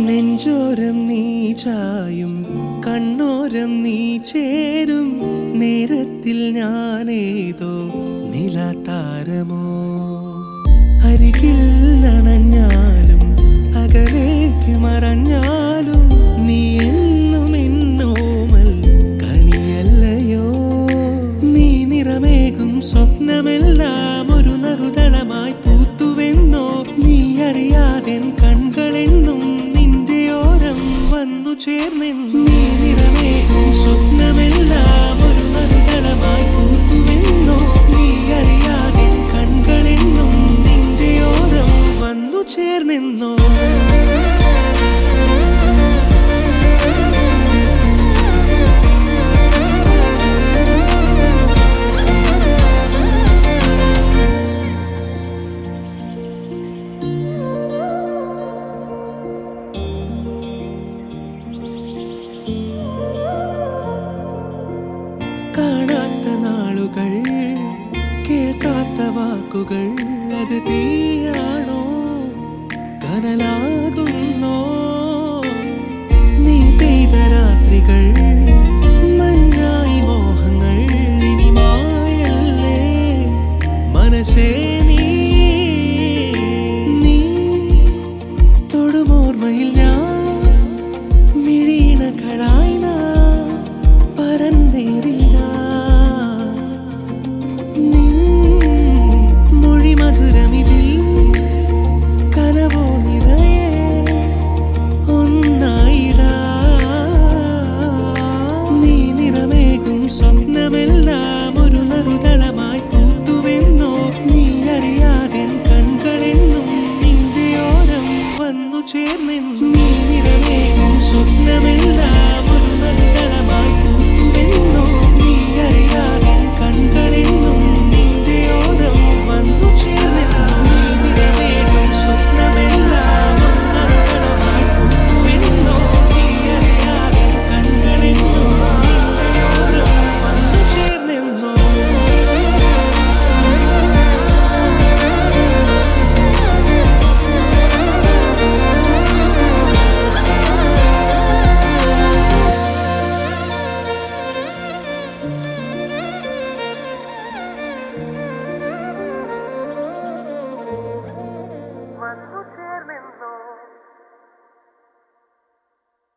നെഞ്ചോരം നീ ചായും കണ്ണോരം നീ ചേരും നേരത്തിൽ ഞാനേതോ നിലതാരമോ അരികിൽ അണഞ്ഞാലും അകലേക്ക് മറഞ്ഞാലും നീ എന്നും എന്നോമൽ കണിയല്ലയോ നീ നിറമേകും സ്വപ്നമെല്ലാം ഒരു നറുതളമായി പൂത്തുവെന്നോ നീ അറിയാതെ കൺകളെന്നും നിന്റെ ഓരം വന്നു ചേർന്നെന്നു നീ നിറമേകും സ്വപ്നമെല്ലാം ഒരു നറുതളമായി പൂത്തുവെന്നോ നീ അറിയാതെ കൺകളെന്നും നിന്റെ ഓരം വന്നു ചേർന്നെന്നോ കാണാത്ത നാളുകൾ കേൾക്കാത്ത വാക്കുകൾ അത് തീയാണോ കനലാകുന്നോ നീ പെയ്ത രാത്രികൾ മഞ്ഞായി മോഹങ്ങൾ ഇനി മായല്ലേ മനസ്സേ നീ നീ തൊടുമോർമ്മയിൽ ഞാൻ മിഴീണകളായി നാം പറന്നേറിനാ നിൻ മൊഴി മധുരമിതിൽ കനവോ നിറയെ ഒന്നായിടാ നീ നിറമേകും സ്വപ്നമെല്ലാം ഒരു നറുതളമായി